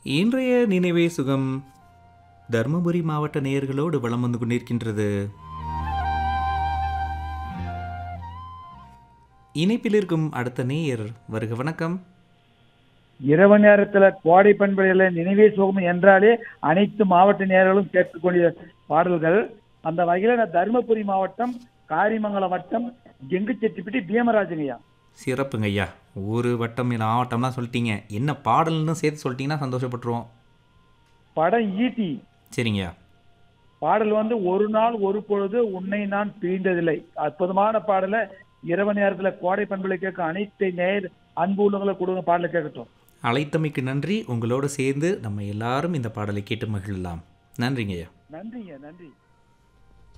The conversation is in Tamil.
இன்றைய நினைவே சுகம் தருமபுரி மாவட்ட நேயர்களோடு வலம் வந்து கொண்டிருக்கின்றது இணைப்பில் இருக்கும் அடுத்த நேயர் வருக வணக்கம் இரவு நேரத்துல கோடை பண்புகளில நினைவே சுகம் என்றாலே அனைத்து மாவட்ட நேர்களும் கேட்கக்கூடிய பாடல்கள் அந்த வகையில நான் தருமபுரி மாவட்டம் காரிமங்கலம் வட்டம் கெங்குச்செட்டிப்பட்டி பீமராஜங்கய்யா சிறப்புங்க ஐயா ஒரு வட்டம் மாவட்டம் தான் சொல்லிட்டீங்க என்ன பாடல்னு சேர்த்து சொல்லிட்டீங்கன்னா சந்தோஷப்பட்டுருவோம் படம் ஈட்டி சரிங்கய்யா பாடல் வந்து ஒரு நாள் ஒரு பொழுது உன்னை நான் பிரிந்ததில்லை அற்புதமான பாடலை இரவு நேரத்துல கோடை பண்புகளை கேட்க அனைத்து நேர் அன்பு உள்ளவங்களை கொடுங்க பாடலை கேட்கட்டும் அழைத்தமைக்கு நன்றி உங்களோடு சேர்ந்து நம்ம எல்லாரும் இந்த பாடலை கேட்டு மகிழலாம் நன்றிங்க ஐயா நன்றிங்க நன்றி